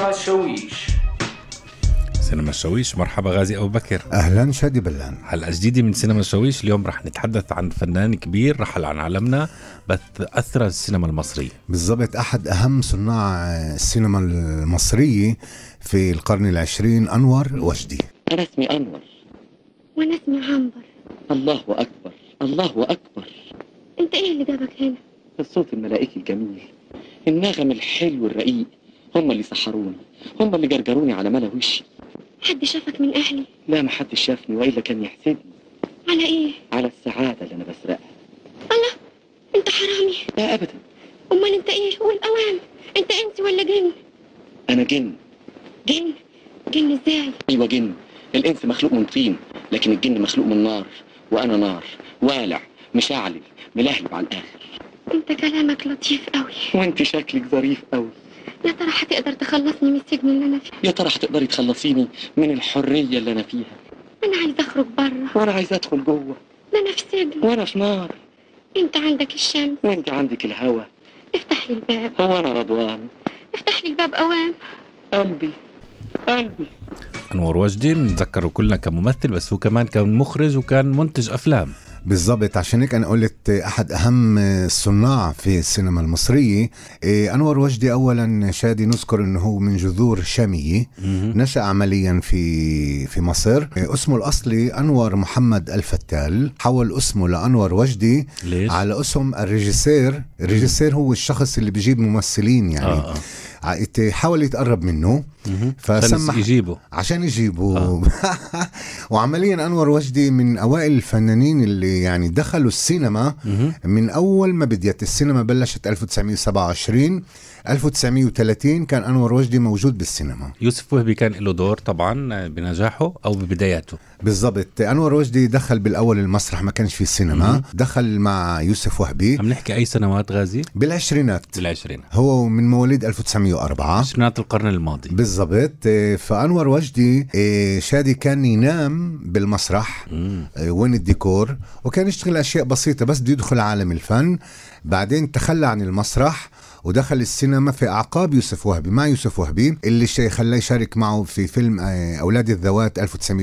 الشويش سينما الشويش مرحبا غازي ابو بكر اهلا شادي بلان حلقه جديده من سينما الشويش اليوم رح نتحدث عن فنان كبير رحل عن عالمنا بس اثر السينما المصريه بالضبط احد اهم صناع السينما المصريه في القرن العشرين انور وجدي أنا اسمي أنور وانا اسمي عنبر الله أكبر الله أكبر انت ايه اللي جابك هنا الصوت الملائكي الجميل النغم الحلو الرقيق هم اللي سحروني هم اللي جرجروني على ملا وشي حد شافك من اهلي لا ما حدش شافني وإلا كان يحسدني على ايه على السعادة اللي أنا بسرقها الله انت حرامي لا أبدا امال انت ايه والاوام انت انس ولا جن أنا جن جن جن ازاي أيوة جن الإنس مخلوق من طين لكن الجن مخلوق من نار وأنا نار والع مشعل ملهلب على الآخر انت كلامك لطيف قوي وأنت شكلك ظريف أوي يا ترى هتقدر تخلصني من السجن اللي انا فيه يا ترى هتقدري تخلصيني من الحرية اللي أنا فيها انا عايز اخرج بره وأنا عايز أدخل جوه ده انا في سجن وأنا في نار انت عندك الشمس وأنت عندك الهوى افتح لي الباب هو أنا رضوان افتح لي الباب اوام قلبي قلبي انور وجدي بنتذكره كلنا كممثل بس هو كمان كان مخرج وكان منتج افلام بالضبط عشان هيك انا قلت احد اهم الصناع في السينما المصريه إيه، انور وجدي اولا شادي نذكر انه هو من جذور شاميه نشا عمليا في في مصر إيه، اسمه الاصلي انور محمد الفتال حول اسمه لانور وجدي ليش؟ على اسم الريجيسير الريجيسير هو الشخص اللي بيجيب ممثلين يعني اه اه ع- يت- حاول يتقرب منه مهم. فسمح عشان يجيبه عشان يجيبوا وعمليا انور وجدي من اوائل الفنانين اللي يعني دخلوا السينما مهم. من اول ما بديت السينما بلشت 1927 1930 كان انور وجدي موجود بالسينما يوسف وهبي كان له دور طبعا بنجاحه او ببداياته بالضبط انور وجدي دخل بالاول المسرح ما كانش في السينما مهم. دخل مع يوسف وهبي عم نحكي اي سنوات غازي بالعشرينات بالعشرين هو من مواليد 1904 عشرينات القرن الماضي بالضبط إيه، فانور وجدي إيه، شادي كان ينام بالمسرح مم. إيه، وين الديكور وكان يشتغل اشياء بسيطه بس بده يدخل عالم الفن بعدين تخلى عن المسرح ودخل السينما في اعقاب يوسف وهبي مع يوسف وهبي اللي شي خلاه يشارك معه في فيلم آه، اولاد الذوات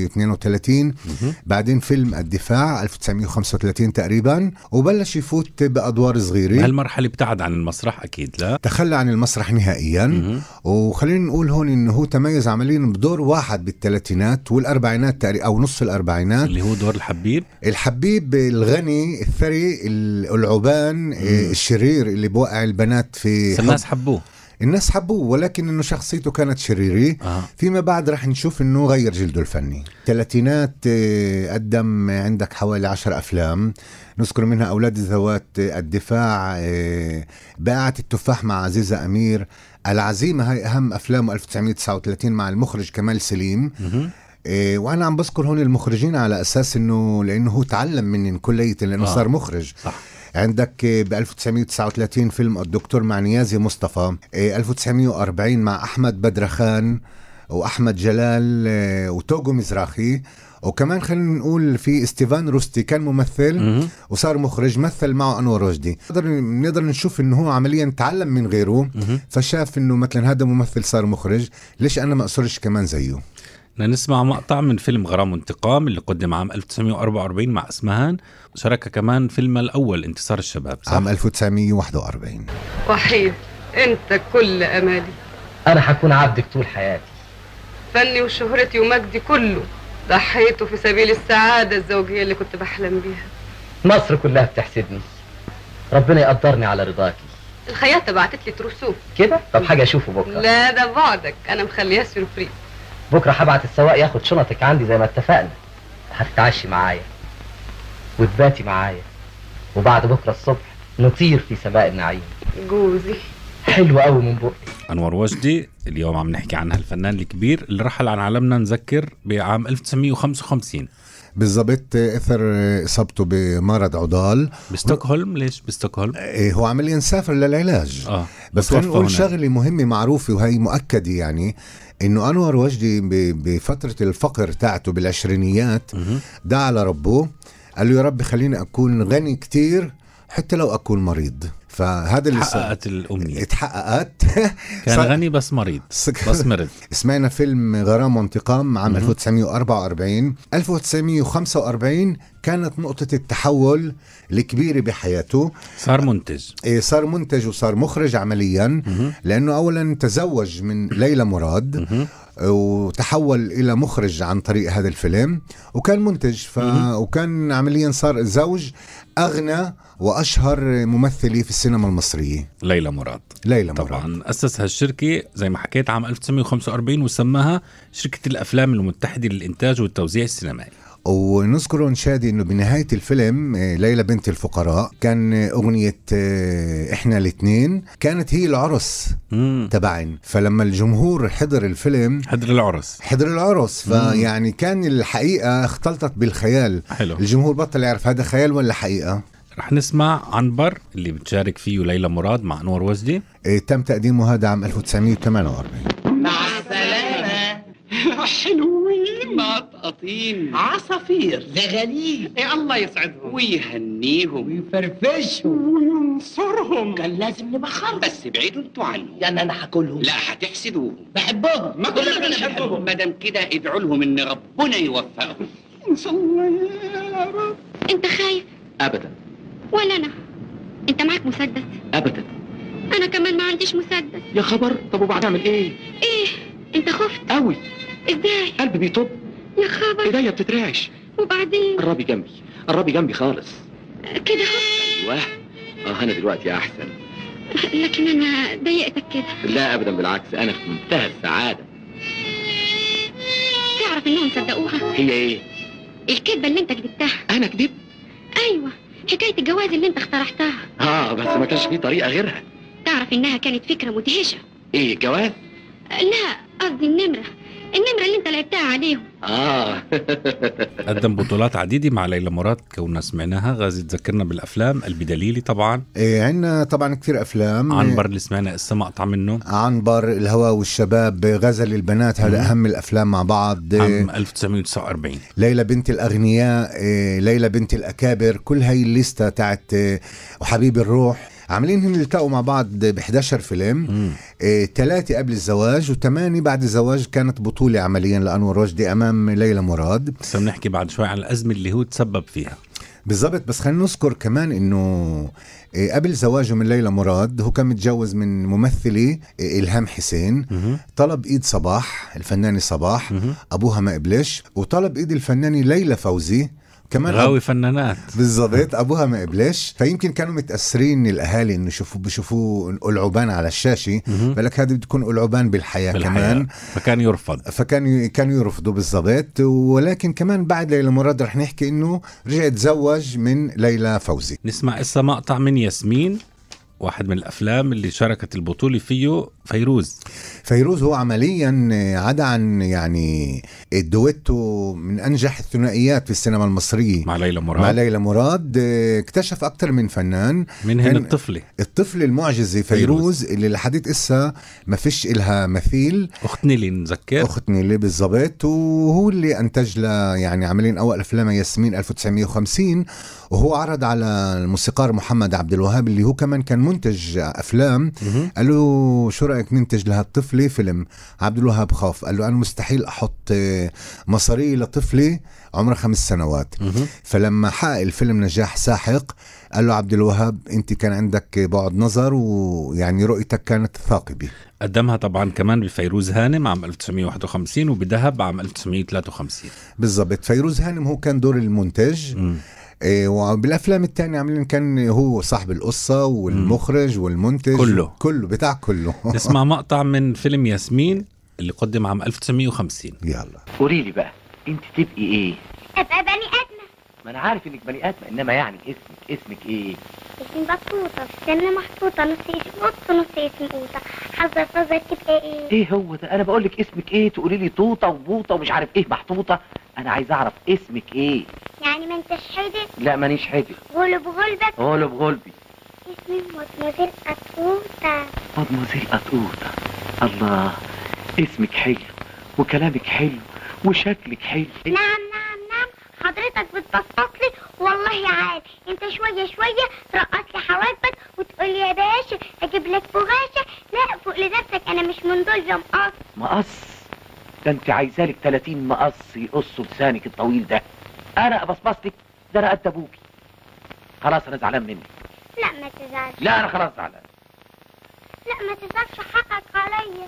1932 بعدين فيلم الدفاع 1935 تقريبا وبلش يفوت بادوار صغيره بهالمرحله ابتعد عن المسرح اكيد لا تخلى عن المسرح نهائيا مهم. وخلينا نقول هون انه هو تميز عمليا بدور واحد بالثلاثينات والاربعينات تقريبا او نص الاربعينات اللي هو دور الحبيب الحبيب الغني الثري ال- العبان آه، الشرير اللي بوقع البنات في بس حب. الناس حبوه الناس حبوه ولكن انه شخصيته كانت شريره اه فيما بعد رح نشوف انه غير جلده الفني ثلاثينات آه، قدم عندك حوالي عشر افلام نذكر منها اولاد الذوات آه، الدفاع آه، بائعة التفاح مع عزيزة امير العزيمة هاي اهم افلامه 1939 مع المخرج كمال سليم مهم. إيه وانا عم بذكر هون المخرجين على اساس انه لانه هو تعلم مني كلية لانه آه. آه. صار مخرج صح عندك ب 1939 فيلم الدكتور مع نيازي مصطفى إيه 1940 مع احمد بدرخان واحمد جلال إيه، وتوغو مزراخي وكمان خلينا نقول في استيفان روستي كان ممثل مهم. وصار مخرج مثل معه انور رشدي نقدر نقدر نشوف انه هو عمليا تعلم من غيره مهم. فشاف انه مثلا هذا ممثل صار مخرج ليش انا ما اصيرش كمان زيه بدنا نسمع مقطع من فيلم غرام وانتقام اللي قدم عام 1944 مع اسمهان شارك كمان فيلم الاول انتصار الشباب صح؟ عام 1941 وحيد انت كل امالي انا هكون عبدك طول حياتي فني وشهرتي ومجدي كله ضحيته في سبيل السعادة الزوجية اللي كنت بحلم بيها مصر كلها بتحسدني ربنا يقدرني على رضاكي الخياطة بعتت لي تروسوه كده طب حاجه اشوفه بكره لا ده بعدك انا مخليها سيربريز بكره هبعت السواق ياخد شنطك عندي زي ما اتفقنا هتتعشي معايا وتباتي معايا وبعد بكره الصبح نطير في سماء النعيم جوزي حلو قوي من بقي انور وجدي اليوم عم نحكي عن هالفنان الكبير اللي رحل عن عالمنا نذكر بعام 1955 بالضبط اثر اصابته بمرض عضال بستوكهولم ليش بستوكهولم؟ إيه، هو عمليا سافر للعلاج اه بس وتوفى خلينا نقول هناك. شغله مهمه معروفه وهي مؤكده يعني انه انور وجدي ب- بفتره الفقر تاعته بالعشرينيات مهم. دعا لربه قال له يا رب خليني اكون غني كتير حتى لو اكون مريض فهذا اللي صار. حققت الامنيه اتحققت كان صار- غني بس مريض صك- بس مرض سمعنا فيلم غرام وانتقام عام 1944 1945 كانت نقطة التحول الكبيرة بحياته صار منتج إيه، صار منتج وصار مخرج عمليا لأنه أولا تزوج من ليلى مراد وتحول إلى مخرج عن طريق هذا الفيلم وكان منتج ف... وكان عمليا صار زوج أغنى وأشهر ممثلة في السينما المصرية ليلى مراد ليلى مراد طبعا اسس هالشركه زي ما حكيت عام 1945 وسماها شركه الافلام المتحده للانتاج والتوزيع السينمائي ونذكر ونشادي انه بنهايه الفيلم آه، ليلى بنت الفقراء كان آه، اغنيه آه، احنا الاثنين كانت هي العرس امم تبعن فلما الجمهور حضر الفيلم حضر العرس حضر العرس فيعني كان الحقيقه اختلطت بالخيال حلو الجمهور بطل يعرف هذا خيال ولا حقيقه رح نسمع عنبر اللي بتشارك فيه ليلى مراد مع انور وجدي آه، تم تقديمه هذا عام 1948 مع السلامة حلوين مقطقطين عصافير زغاليل يا الله يسعدهم ويهنيهم ويفرفشهم وينصرهم كان لازم نبخرهم بس ابعدوا انتوا عنهم يعني انا هاكلهم لا هتحسدوهم بحبهم ما كلنا بنحبهم ما دام كده ادعوا لهم ان ربنا يوفقهم ان شاء الله يا رب انت خايف ابدا ولا انا انت معاك مسدس ابدا انا كمان ما عنديش مسدس يا خبر طب وبعد اعمل ايه ايه انت خفت قوي ازاي قلبي بيطب يا خبر ايديا بتترعش وبعدين قربي جنبي قربي جنبي خالص كده اهو ايوه اه انا دلوقتي احسن لكن انا ضايقتك كده لا ابدا بالعكس انا في منتهى السعاده تعرف انهم صدقوها هي ايه الكذبه اللي انت كذبتها انا كدبت ايوه حكايه الجواز اللي انت اخترعتها اه بس ما كانش في طريقه غيرها تعرف انها كانت فكره مدهشه ايه الجواز لا قصدي النمره النمره اللي انت لعبتها عليهم اه قدم بطولات عديده مع ليلى مراد كوننا سمعناها غازي تذكرنا بالافلام البدليلي طبعا إيه عندنا طبعا كثير افلام عنبر اللي سمعنا قصه مقطع منه عنبر الهوى والشباب غزل البنات هذا اهم الافلام مع بعض عام 1949 ليلى بنت الاغنياء إيه، ليلى بنت الاكابر كل هاي الليسته تاعت إيه، وحبيب الروح عاملين هن التقوا مع بعض ب 11 فيلم مم. ثلاثة قبل الزواج وثمانية بعد الزواج كانت بطولة عمليا لأنور وجدي أمام ليلى مراد بس بنحكي بعد شوي عن الازمه اللي هو تسبب فيها بالضبط بس خلينا نذكر كمان انه إيه، قبل زواجه من ليلى مراد هو كان متجوز من ممثلة إيه، إلهام حسين مهم. طلب ايد صباح الفنانة صباح مهم. ابوها ما قبلش وطلب ايد الفنانة ليلى فوزي كمان غاوي فنانات بالضبط ابوها ما قبلش فيمكن كانوا متاثرين الاهالي انه يشوفوا بشوفوا العبان على الشاشه مهم. فلك هذا بتكون العبان بالحياه, بالحياة. كمان فكان يرفض فكانوا كانوا يرفضوا بالضبط ولكن كمان بعد ليلى مراد رح نحكي انه رجع تزوج من ليلى فوزي نسمع قصة مقطع من ياسمين واحد من الافلام اللي شاركت البطوله فيه فيروز فيروز هو عمليا عدا عن يعني الدويتو من انجح الثنائيات في السينما المصريه مع ليلى مراد مع ليلى مراد اه، اكتشف اكثر من فنان منهن كان- الطفله الطفل المعجزة فيروز اللي لحديت إسا ما فيش إلها مثيل اخت نيلي نذكر أخت نيلي بالضبط وهو اللي أنتج لها يعني عاملين أول أفلامها ياسمين 1950 وهو عرض على الموسيقار محمد عبد الوهاب اللي هو كمان كان منتج أفلام مهم. قال له شو رأيك ننتج لهالطفلة فيلم عبد الوهاب خاف قال له أنا مستحيل أحط آه، مصاري لطفلة عمرها خمس سنوات مهم. فلما حقق الفيلم نجاح ساحق قال له عبد الوهاب انت كان عندك بعد نظر ويعني رؤيتك كانت ثاقبه قدمها طبعا كمان بفيروز هانم عام 1951 وبدهب عام 1953 بالضبط فيروز هانم هو كان دور المنتج مم. إيه وبالافلام الثانيه عاملين كان هو صاحب القصه والمخرج والمنتج كله. كله بتاع كله نسمع مقطع من فيلم ياسمين اللي قدم عام 1950 يلا قولي لي بقى انت تبقي ايه ابقى بني ادمه ما انا عارف انك بني ادم انما يعني اسمك اسمك ايه اسمي بطوطه في السن محطوطه نص اسم قط نص اسم قوطه حظر حظر تبقى ايه ايه هو ده انا بقول لك اسمك ايه تقولي لي طوطه وبوطه ومش عارف ايه محطوطه انا عايز اعرف اسمك ايه يعني ما انتش حدث لا مانيش حاجه غلب غلبك غلب غلبي اسمي مدمزيل قطوطه مدموزيل قطوطه الله اسمك حلو وكلامك حلو وشكلك حلو نعم نعم نعم حضرتك بتبسط لي والله عاد انت شويه شويه ترقص لي حواجبك وتقول لي يا باشا اجيب لك بغاشة لا فوق لنفسك انا مش من دول يا مقص مقص ده انت عايزالك 30 مقص يقصوا لسانك الطويل ده انا ابصبصتك ده انا قد ابوكي خلاص انا زعلان منك لا ما تزعلش لا انا خلاص زعلان لا ما تزعلش حقك عليا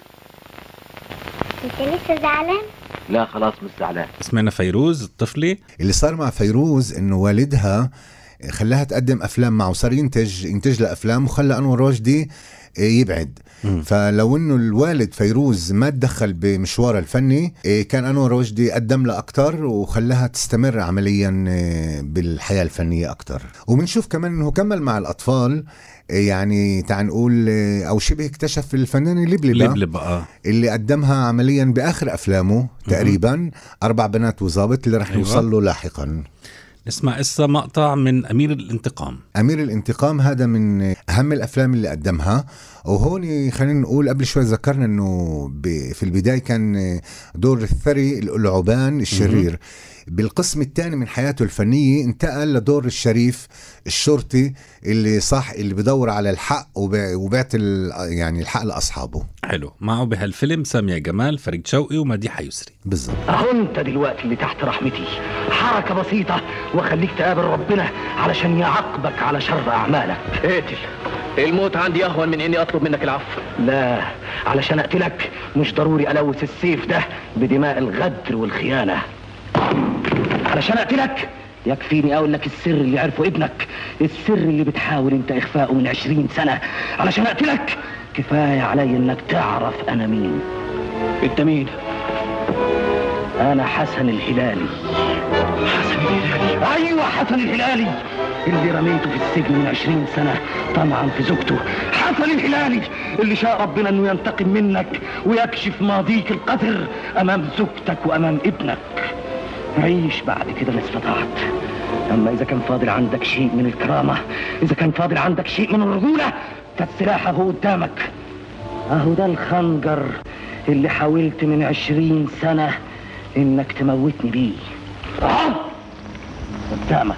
انت لسه زعلان لا خلاص مش زعلان اسمنا فيروز الطفلة اللي صار مع فيروز انه والدها خلاها تقدم افلام معه صار ينتج ينتج لها افلام وخلى انور راشدي يبعد مم. فلو انه الوالد فيروز ما تدخل بمشوارها الفني إيه، كان انور رشدي قدم لها اكثر وخلاها تستمر عمليا إيه، بالحياه الفنيه اكثر وبنشوف كمان انه كمل مع الاطفال إيه، يعني تعال نقول إيه، او شبه اكتشف الفنان لبلبه لبلب اه اللي قدمها عمليا باخر افلامه تقريبا اربع بنات وظابط اللي رح أيوة. نوصل له لاحقا نسمع قصة مقطع من أمير الانتقام أمير الانتقام هذا من أهم الأفلام اللي قدمها وهون خلينا نقول قبل شوي ذكرنا أنه ب- في البداية كان دور الثري العبان الشرير بالقسم الثاني من حياته الفنية انتقل لدور الشريف الشرطي اللي صح اللي بدور على الحق وب- وبعت ال- يعني الحق لأصحابه حلو معه بهالفيلم سامية جمال فريد شوقي ومديحة يسري بالضبط اهو انت دلوقتي اللي تحت رحمتي حركة بسيطة واخليك تقابل ربنا علشان يعاقبك على شر اعمالك اقتل الموت عندي اهون من اني اطلب منك العفو لا علشان اقتلك مش ضروري الوث السيف ده بدماء الغدر والخيانة علشان اقتلك يكفيني اقول لك السر اللي عرفه ابنك السر اللي بتحاول انت اخفائه من عشرين سنة علشان اقتلك كفاية علي انك تعرف انا مين انت مين انا حسن الهلالي حسن الهلالي ايوه حسن الهلالي اللي رميته في السجن من عشرين سنة طمعا في زوجته حسن الهلالي اللي شاء ربنا انه ينتقم منك ويكشف ماضيك القذر امام زوجتك وامام ابنك عيش بعد كده ما استطعت اما اذا كان فاضل عندك شيء من الكرامة اذا كان فاضل عندك شيء من الرجولة فالسلاح اهو قدامك اهو ده الخنجر اللي حاولت من عشرين سنة انك تموتني بيه اهو قدامك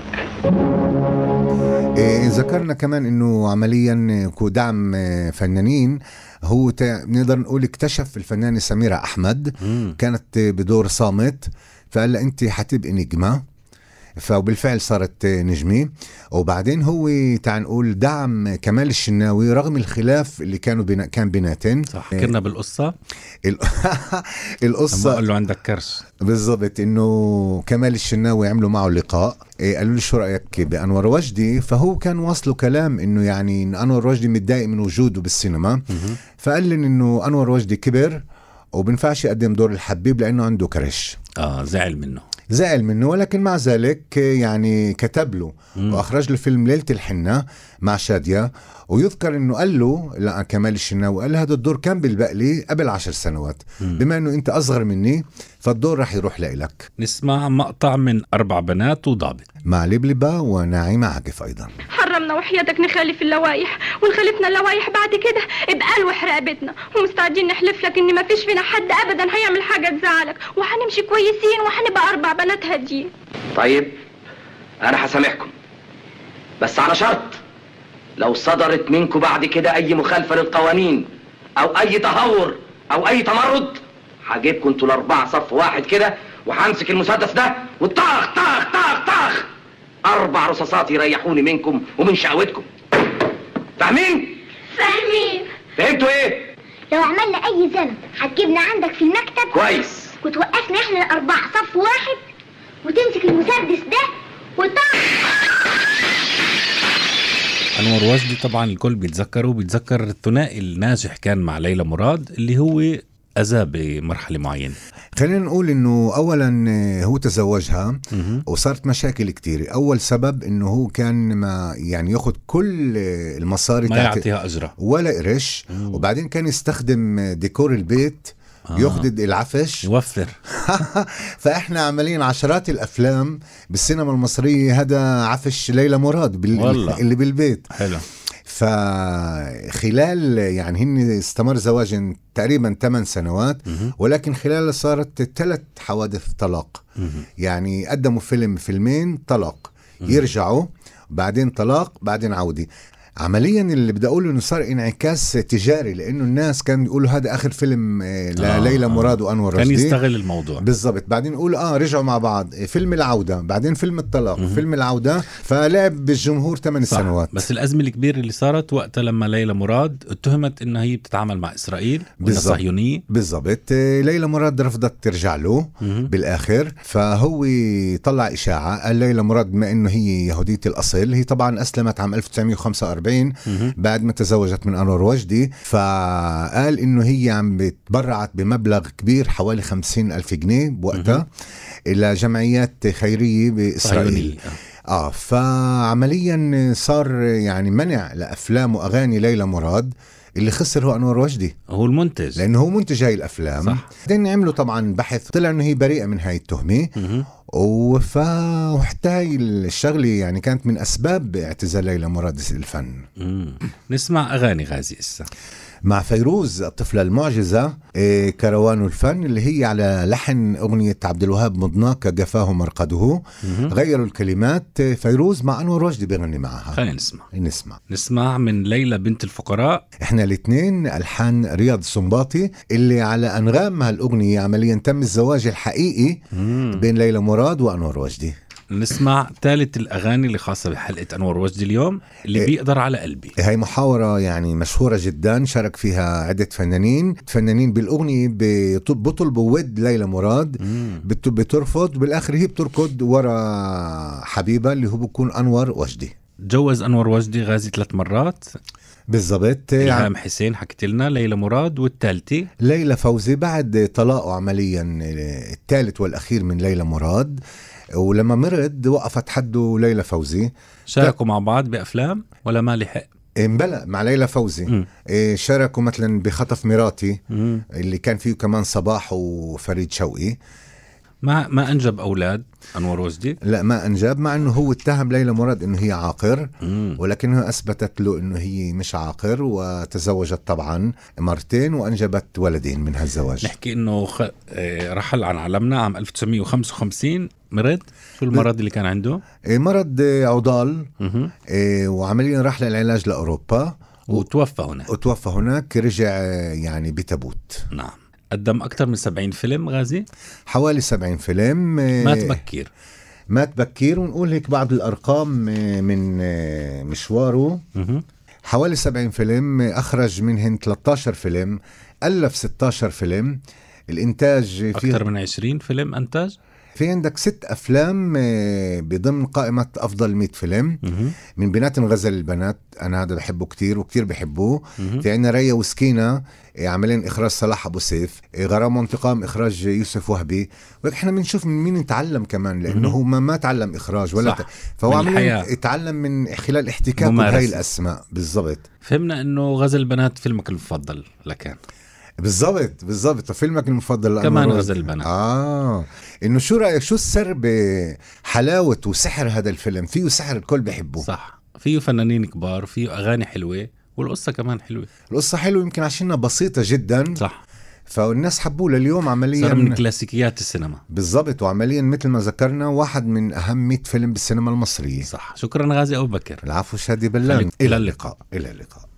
إيه، ذكرنا كمان انه عمليا كدعم آه، فنانين هو تا- نقدر نقول اكتشف الفنانة سميرة احمد مم. كانت بدور صامت فقال لها انت حتبقي نجمة فبالفعل صارت نجمة وبعدين هو تعال نقول دعم كمال الشناوي رغم الخلاف اللي كانوا بنا كان بيناتن صح كنا بالقصة ال- لما القصة قال له عندك كرش بالضبط انه كمال الشناوي عملوا معه لقاء إيه قالوا له شو رايك بانور وجدي فهو كان واصله كلام انه يعني إن انور وجدي متضايق من وجوده بالسينما فقال لي انه انور وجدي كبر وبنفعش يقدم دور الحبيب لانه عنده كرش اه زعل منه زعل منه ولكن مع ذلك يعني كتب له واخرج له فيلم ليله الحنه مع شاديه ويذكر انه قال له لا كمال الشناوي قال له هذا الدور كان بالبق لي قبل عشر سنوات بما انه انت اصغر مني فالدور رح يروح لإلك نسمع مقطع من أربع بنات وضابط مع لبلبة ونعيمة عاقف أيضا حرمنا وحياتك نخالف اللوائح ونخالفنا اللوائح بعد كده ابقى الوح رقبتنا ومستعدين نحلف لك ان مفيش فينا حد ابدا هيعمل حاجه تزعلك وهنمشي كويسين وهنبقى اربع بنات هاديين طيب انا هسامحكم بس على شرط لو صدرت منكم بعد كده اي مخالفه للقوانين او اي تهور او اي تمرد هجيبكم انتوا الاربعه صف واحد كده وهمسك المسدس ده وطخ طخ طخ طخ اربع رصاصات يريحوني منكم ومن شقوتكم فاهمين فاهمين فهمتوا ايه لو عملنا اي ذنب هتجيبنا عندك في المكتب كويس وتوقفنا احنا الاربعه صف واحد وتمسك المسدس ده وطخ أنور وجدي طبعا الكل بيتذكره بيتذكر الثنائي الناجح كان مع ليلى مراد اللي هو أذاه بمرحلة معينة خلينا نقول انه اولا آه، هو تزوجها وصارت مشاكل كتير اول سبب انه هو كان ما يعني ياخذ كل آه، المصاري ما تاعت- يعطيها أجرة ولا قرش وبعدين كان يستخدم ديكور البيت آه. ياخذ العفش يوفر فاحنا عمليا عشرات الافلام بالسينما المصريه هذا عفش ليلى مراد بال... والله. اللي بالبيت حلو فخلال يعني هن استمر زواج تقريبا 8 سنوات ولكن خلال صارت ثلاث حوادث طلاق يعني قدموا فيلم فيلمين طلاق يرجعوا بعدين طلاق بعدين عودة عمليا اللي بدي اقوله انه صار انعكاس تجاري لانه الناس كانوا يقولوا هذا اخر فيلم آه، لليلى آه. مراد وانور كان رشدي يستغل الموضوع بالضبط بعدين يقول اه رجعوا مع بعض فيلم العوده بعدين فيلم الطلاق مهم. فيلم العوده فلعب بالجمهور ثمان صح. سنوات بس الأزمة الكبيرة اللي صارت وقتها لما ليلى مراد اتهمت إنها هي بتتعامل مع إسرائيل وإنها بالضبط. صهيونية بالضبط آه، ليلى مراد رفضت ترجع له مهم. بالاخر فهو طلع اشاعه قال ليلى مراد بما انه هي يهوديه الاصل هي طبعا اسلمت عام 1945 مهم. بعد ما تزوجت من انور وجدي فقال انه هي عم بتبرعت بمبلغ كبير حوالي خمسين ألف جنيه بوقتها الى جمعيات خيريه باسرائيل صهيونية اه فعمليا صار يعني منع لافلام واغاني ليلى مراد اللي خسر هو انور وجدي هو المنتج لانه هو منتج هاي الافلام صح. بعدين عملوا طبعا بحث طلع انه هي بريئه من هاي التهمه مهم. وف وحتى هاي الشغله يعني كانت من اسباب اعتزال ليلى مراد الفن مم. نسمع أغاني غازي إسا مع فيروز الطفلة المعجزة إيه، كروان الفن اللي هي على لحن أغنية عبد الوهاب مضناك جفاه مرقده مهم. غيروا الكلمات إيه، فيروز مع أنور وجدي بيغني معها خلينا نسمع نسمع نسمع من ليلى بنت الفقراء احنا الاثنين الحان رياض سنباطي اللي على انغام هالاغنيه عمليا تم الزواج الحقيقي مم. بين ليلى مراد وانور وجدي نسمع ثالث الأغاني اللي خاصة بحلقة أنور وجدي اليوم اللي إيه. بيقدر على قلبي هاي محاورة يعني مشهورة جدا شارك فيها عدة فنانين فنانين بالأغنية بيطل- بيطلبوا ود ليلى مراد مم. بت- بترفض بالآخر هي بتركض ورا حبيبها اللي هو بيكون أنور وجدي تجوز أنور وجدي غازي ثلاث مرات بالضبط إلهام حسين حكيت لنا ليلى مراد والثالثة ليلى فوزي بعد طلاقه عمليا الثالث والأخير من ليلى مراد ولما مرض وقفت حده ليلى فوزي شاركوا مع بعض بأفلام ولا ما لحق امبلا مع ليلى فوزي مم. إيه، شاركوا مثلا بخطف مراتي مم. اللي كان فيه كمان صباح وفريد شوقي ما ما أنجب أولاد أنور وجدي لا ما انجب مع انه هو اتهم ليلى مراد انه هي عاقر مم. ولكنها اثبتت له انه هي مش عاقر وتزوجت طبعا مرتين وانجبت ولدين من هالزواج نحكي انه خ... آه، رحل عن عالمنا عام 1955 مرض شو المرض اللي كان عنده؟ إيه، مرض إيه، عضال مهم. إيه، وعمليا راح للعلاج لاوروبا وتوفى هنا وتوفى هناك رجع آه، يعني بتابوت نعم قدم أكثر من 70 فيلم غازي حوالي 70 فيلم إيه، مات بكير مات بكير ونقول هيك بعض الارقام إيه، من إيه، مشواره مهم. حوالي 70 فيلم أخرج منهن 13 فيلم ألف 16 فيلم الإنتاج في أكثر من 20 فيلم أنتج في عندك ست أفلام آه، بضمن قائمة أفضل 100 فيلم مهم. من بيناتهم غزل البنات أنا هذا بحبه كتير وكتير بحبوه مهم. في عندنا ريا وسكينة آه، عاملين إخراج صلاح أبو سيف آه، غرام وانتقام إخراج يوسف وهبي وهيك إحنا بنشوف من مين نتعلم كمان لأنه مهم. هو ما, ما تعلم إخراج ولا صح. ت... فهو من عمليا الحياة. يتعلم من خلال احتكاكه ممارسة. بهاي الأسماء بالضبط فهمنا انه غزل البنات فيلمك المفضل لكان بالضبط بالضبط فيلمك المفضل لأنور كمان وجدي. غزل البنات. اه انه شو رايك شو السر بحلاوه وسحر هذا الفيلم فيه سحر الكل بحبه صح فيه فنانين كبار فيه اغاني حلوه والقصه كمان حلوه القصه حلوه يمكن عشانها بسيطه جدا صح فالناس حبوه لليوم عمليا صار من كلاسيكيات السينما بالضبط وعمليا مثل ما ذكرنا واحد من اهم 100 فيلم بالسينما المصريه صح شكرا غازي ابو بكر العفو شادي بلان خليك- الى اللقاء الى اللقاء